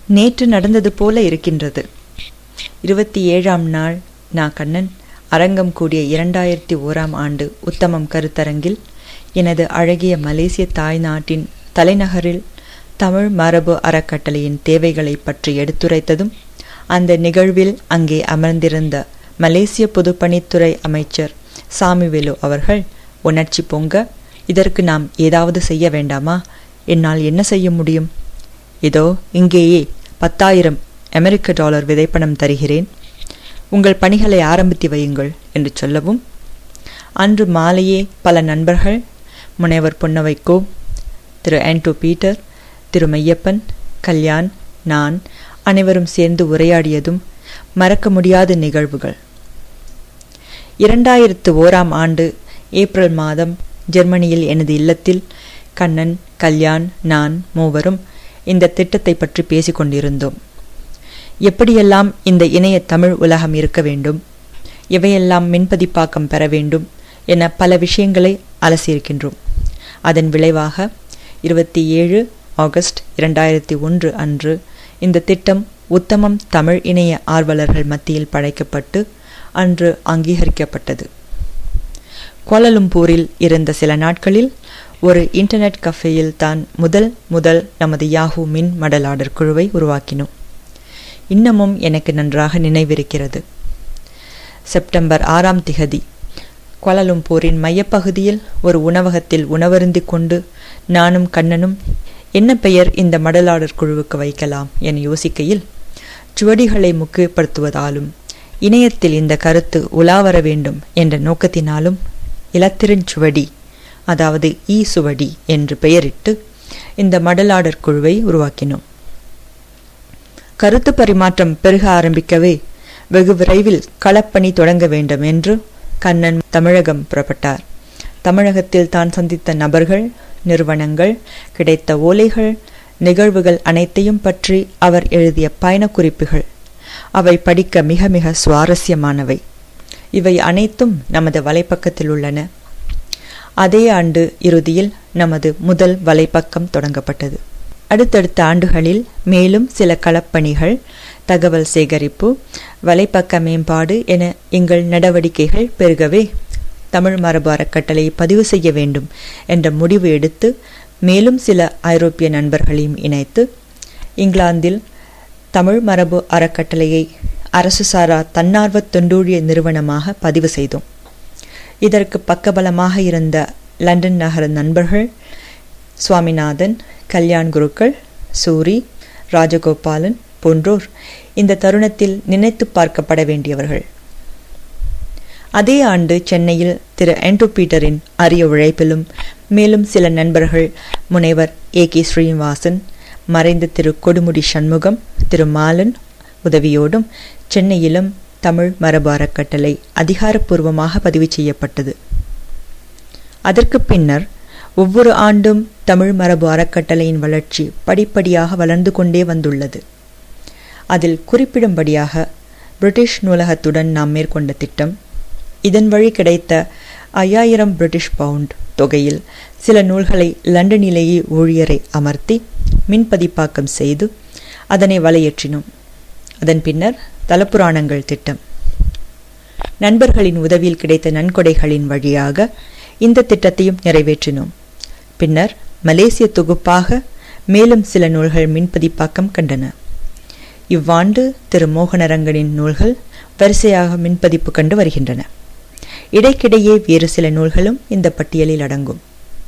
நேற்று நடந்தது போல இருக்கின்றது இருபத்தி ஏழாம் நாள் நா கண்ணன் அரங்கம் கூடிய இரண்டாயிரத்தி ஓராம் ஆண்டு உத்தமம் கருத்தரங்கில் எனது அழகிய மலேசிய தாய்நாட்டின் தலைநகரில் தமிழ் மரபு அறக்கட்டளையின் தேவைகளை பற்றி எடுத்துரைத்ததும் அந்த நிகழ்வில் அங்கே அமர்ந்திருந்த மலேசிய பொதுப்பணித்துறை அமைச்சர் சாமிவேலு அவர்கள் உணர்ச்சி பொங்க இதற்கு நாம் ஏதாவது செய்ய வேண்டாமா என்னால் என்ன செய்ய முடியும் இதோ இங்கேயே பத்தாயிரம் அமெரிக்க டாலர் விதைப்பணம் தருகிறேன் உங்கள் பணிகளை ஆரம்பித்து வையுங்கள் என்று சொல்லவும் அன்று மாலையே பல நண்பர்கள் முனைவர் பொன்னவைக்கோ திரு ஆண்டோ பீட்டர் திரு மையப்பன் கல்யாண் நான் அனைவரும் சேர்ந்து உரையாடியதும் மறக்க முடியாத நிகழ்வுகள் இரண்டாயிரத்து ஓராம் ஆண்டு ஏப்ரல் மாதம் ஜெர்மனியில் எனது இல்லத்தில் கண்ணன் கல்யாண் நான் மூவரும் இந்த திட்டத்தை பற்றி பேசிக் கொண்டிருந்தோம் எப்படியெல்லாம் இந்த இணைய தமிழ் உலகம் இருக்க வேண்டும் எவையெல்லாம் மின்பதிப்பாக்கம் பெற வேண்டும் என பல விஷயங்களை அலசியிருக்கின்றோம் அதன் விளைவாக இருபத்தி ஏழு ஆகஸ்ட் இரண்டாயிரத்தி ஒன்று அன்று இந்த திட்டம் உத்தமம் தமிழ் இணைய ஆர்வலர்கள் மத்தியில் படைக்கப்பட்டு அன்று அங்கீகரிக்கப்பட்டது கோலலும்பூரில் இருந்த சில நாட்களில் ஒரு இன்டர்நெட் கஃபேயில் தான் முதல் முதல் நமது யாஹூ மின் மடலாடர் குழுவை உருவாக்கினோம் இன்னமும் எனக்கு நன்றாக நினைவிருக்கிறது செப்டம்பர் ஆறாம் திகதி கோலலும்பூரின் மையப்பகுதியில் ஒரு உணவகத்தில் உணவருந்தி கொண்டு நானும் கண்ணனும் என்ன பெயர் இந்த மடலாடர் குழுவுக்கு வைக்கலாம் என யோசிக்கையில் சுவடிகளை முக்கியப்படுத்துவதாலும் இணையத்தில் இந்த கருத்து உலாவர வேண்டும் என்ற நோக்கத்தினாலும் இலத்திரஞ்சுவடி அதாவது ஈ சுவடி என்று பெயரிட்டு இந்த மடலாடர் குழுவை உருவாக்கினோம் கருத்து பரிமாற்றம் பெருக ஆரம்பிக்கவே வெகு விரைவில் களப்பணி தொடங்க வேண்டும் என்று கண்ணன் தமிழகம் புறப்பட்டார் தமிழகத்தில் தான் சந்தித்த நபர்கள் நிறுவனங்கள் கிடைத்த ஓலைகள் நிகழ்வுகள் அனைத்தையும் பற்றி அவர் எழுதிய பயணக்குறிப்புகள் அவை படிக்க மிக மிக சுவாரஸ்யமானவை இவை அனைத்தும் நமது வலைப்பக்கத்தில் உள்ளன அதே ஆண்டு இறுதியில் நமது முதல் வலைப்பக்கம் தொடங்கப்பட்டது அடுத்தடுத்த ஆண்டுகளில் மேலும் சில களப்பணிகள் தகவல் சேகரிப்பு வலைப்பக்க மேம்பாடு என எங்கள் நடவடிக்கைகள் பெருகவே தமிழ் மரபு அறக்கட்டளையை பதிவு செய்ய வேண்டும் என்ற முடிவு எடுத்து மேலும் சில ஐரோப்பிய நண்பர்களையும் இணைத்து இங்கிலாந்தில் தமிழ் மரபு அறக்கட்டளையை அரசு சாரா தன்னார்வ தொண்டூழிய நிறுவனமாக பதிவு செய்தோம் இதற்கு பக்கபலமாக இருந்த லண்டன் நகர நண்பர்கள் சுவாமிநாதன் கல்யாண் குருக்கள் சூரி ராஜகோபாலன் போன்றோர் இந்த தருணத்தில் நினைத்து பார்க்கப்பட வேண்டியவர்கள் அதே ஆண்டு சென்னையில் திரு ஆண்டோ பீட்டரின் அரிய உழைப்பிலும் மேலும் சில நண்பர்கள் முனைவர் ஏ கே ஸ்ரீனிவாசன் மறைந்த திரு கொடுமுடி சண்முகம் திரு மாலன் உதவியோடும் சென்னையிலும் தமிழ் மரபு அறக்கட்டளை அதிகாரப்பூர்வமாக பதிவு செய்யப்பட்டது அதற்கு பின்னர் ஒவ்வொரு ஆண்டும் தமிழ் மரபு அறக்கட்டளையின் வளர்ச்சி படிப்படியாக வளர்ந்து கொண்டே வந்துள்ளது அதில் குறிப்பிடும்படியாக பிரிட்டிஷ் நூலகத்துடன் நாம் மேற்கொண்ட திட்டம் இதன் வழி கிடைத்த ஐயாயிரம் பிரிட்டிஷ் பவுண்ட் தொகையில் சில நூல்களை லண்டனிலேயே ஊழியரை அமர்த்தி மின்பதிப்பாக்கம் செய்து அதனை வலையேற்றினோம் அதன் பின்னர் தலப்புராணங்கள் திட்டம் நண்பர்களின் உதவியில் கிடைத்த நன்கொடைகளின் வழியாக இந்த திட்டத்தையும் நிறைவேற்றினோம் பின்னர் மலேசிய தொகுப்பாக மேலும் சில நூல்கள் மின்பதிப்பாக்கம் கண்டன இவ்வாண்டு திரு மோகனரங்கனின் நூல்கள் வரிசையாக மின்பதிப்பு கண்டு வருகின்றன இடைக்கிடையே வேறு சில நூல்களும் இந்த பட்டியலில் அடங்கும்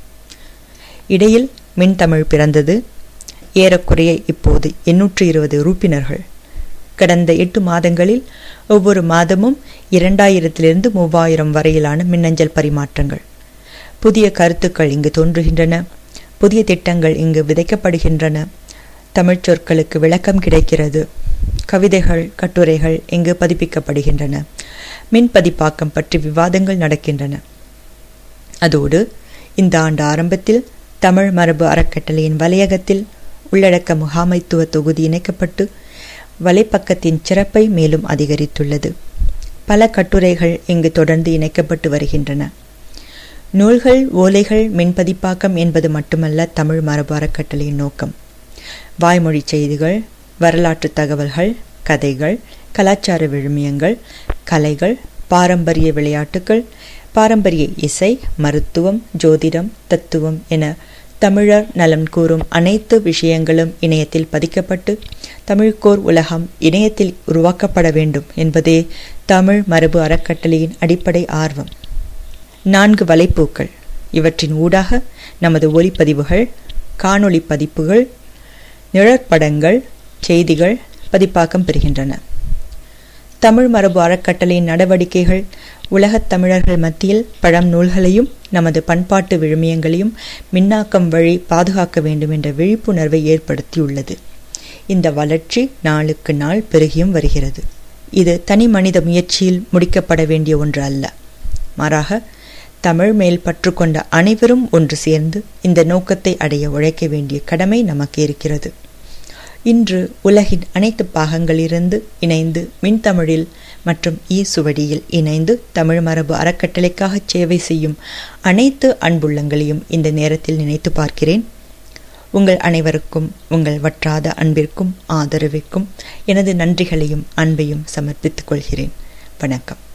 இடையில் மின்தமிழ் பிறந்தது ஏறக்குறைய இப்போது எண்ணூற்று இருபது உறுப்பினர்கள் கடந்த எட்டு மாதங்களில் ஒவ்வொரு மாதமும் இரண்டாயிரத்திலிருந்து மூவாயிரம் வரையிலான மின்னஞ்சல் பரிமாற்றங்கள் புதிய கருத்துக்கள் இங்கு தோன்றுகின்றன புதிய திட்டங்கள் இங்கு விதைக்கப்படுகின்றன தமிழ்ச் சொற்களுக்கு விளக்கம் கிடைக்கிறது கவிதைகள் கட்டுரைகள் இங்கு பதிப்பிக்கப்படுகின்றன மின்பதிப்பாக்கம் பற்றி விவாதங்கள் நடக்கின்றன அதோடு இந்த ஆண்டு ஆரம்பத்தில் தமிழ் மரபு அறக்கட்டளையின் வலையகத்தில் உள்ளடக்க முகாமைத்துவ தொகுதி இணைக்கப்பட்டு வலைப்பக்கத்தின் சிறப்பை மேலும் அதிகரித்துள்ளது பல கட்டுரைகள் இங்கு தொடர்ந்து இணைக்கப்பட்டு வருகின்றன நூல்கள் ஓலைகள் மின்பதிப்பாக்கம் என்பது மட்டுமல்ல தமிழ் மரபு அறக்கட்டளையின் நோக்கம் வாய்மொழி செய்திகள் வரலாற்று தகவல்கள் கதைகள் கலாச்சார விழுமியங்கள் கலைகள் பாரம்பரிய விளையாட்டுகள் பாரம்பரிய இசை மருத்துவம் ஜோதிடம் தத்துவம் என தமிழர் நலம் கூறும் அனைத்து விஷயங்களும் இணையத்தில் பதிக்கப்பட்டு தமிழ்கோர் உலகம் இணையத்தில் உருவாக்கப்பட வேண்டும் என்பதே தமிழ் மரபு அறக்கட்டளையின் அடிப்படை ஆர்வம் நான்கு வலைப்பூக்கள் இவற்றின் ஊடாக நமது ஒலிப்பதிவுகள் காணொளி பதிப்புகள் நிழற்படங்கள் செய்திகள் பதிப்பாக்கம் பெறுகின்றன தமிழ் மரபு அறக்கட்டளையின் நடவடிக்கைகள் உலகத் தமிழர்கள் மத்தியில் பழம் நூல்களையும் நமது பண்பாட்டு விழுமியங்களையும் மின்னாக்கம் வழி பாதுகாக்க வேண்டும் என்ற விழிப்புணர்வை ஏற்படுத்தியுள்ளது இந்த வளர்ச்சி நாளுக்கு நாள் பெருகியும் வருகிறது இது தனி மனித முயற்சியில் முடிக்கப்பட வேண்டிய ஒன்று அல்ல மாறாக தமிழ் மேல் பற்று கொண்ட அனைவரும் ஒன்று சேர்ந்து இந்த நோக்கத்தை அடைய உழைக்க வேண்டிய கடமை நமக்கு இருக்கிறது இன்று உலகின் அனைத்து பாகங்களிலிருந்து இணைந்து மின்தமிழில் மற்றும் ஈ சுவடியில் இணைந்து தமிழ் மரபு அறக்கட்டளைக்காக சேவை செய்யும் அனைத்து அன்புள்ளங்களையும் இந்த நேரத்தில் நினைத்து பார்க்கிறேன் உங்கள் அனைவருக்கும் உங்கள் வற்றாத அன்பிற்கும் ஆதரவிற்கும் எனது நன்றிகளையும் அன்பையும் சமர்ப்பித்துக் கொள்கிறேன் வணக்கம்